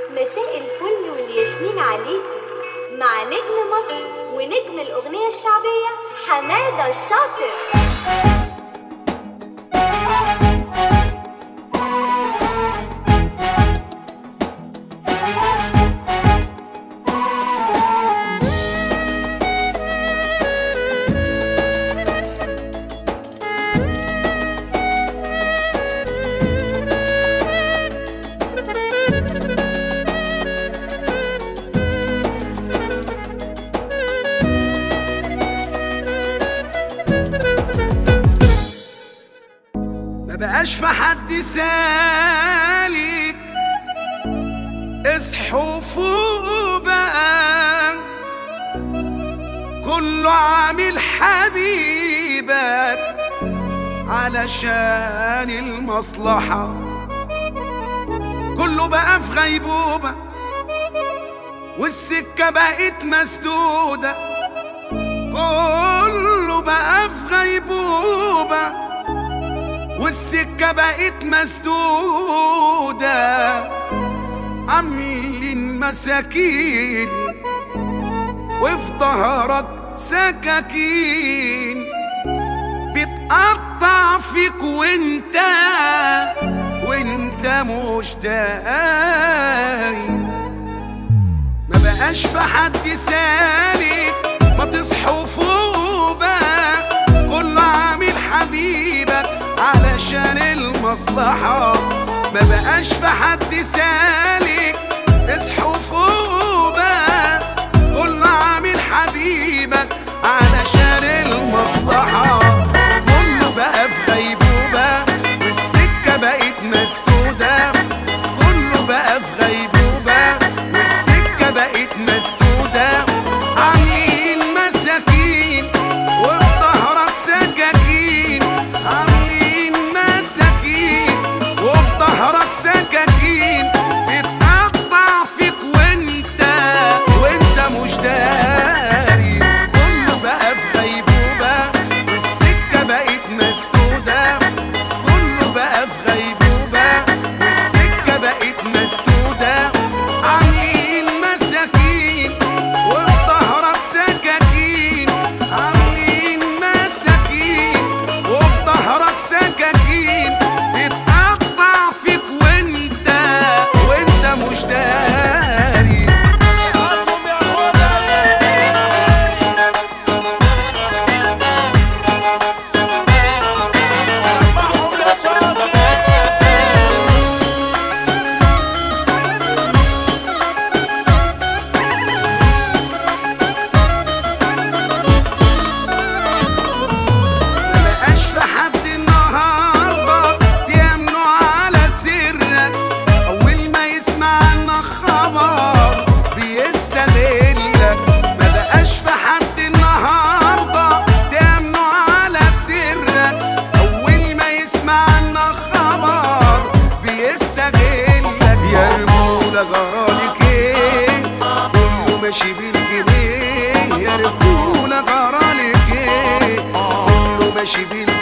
مساء الفل والياسمين عليكم مع نجم مصر ونجم الأغنية الشعبية حمادة الشاطر ما بقاش في حد سالك اصحوا فوقوا بقى كله عامل حبيبك علشان المصلحة كله بقى في غيبوبة والسكة بقت مسدودة كله بقى في غيبوبة والسكة بقت مسدودة عاملين مساكين وفي ظهرك سكاكين بتقطع فيك وانت وانت مش داعي ما بقاش في حد سالك ما تصحوا فوق بقى كل عامل حبيبك علشان المصلحة ما بقاش في حد سالك اصحوا فوق بقى كل عامل حبيبك علشان المصلحة كله بقى في غيبوبة والسكة بقت مسدودة كله بقى في غيبوبة والسكة بقت مسدودة عاملين مساكين وفي ظهرك سكاكين عاملين مساكين وفي ظهرك سكاكين بتقطع فيك وانت وانت مش داري كله بقى في غيبوبة والسكة بقت مسدودة كله بقى في غيبوبة والسكة بقت مسدودة عاملين مساكين وفي ظهرك سكاكين عاملين مساكين وفي ظهرك سكاكين بتقطع فيك وانت وانت مش داري مبقاش في حد النهارده يمنع على سرك اول ما يسمع عنك خبر بيستغلك مبقاش في حد النهارده يمنع على سرك اول ما يسمع عنك خبر بيستغلك يا رجوله جرالك ايه كله ماشي بالجنيه يا رجوله جرالك ايه كله ماشي بالجنيه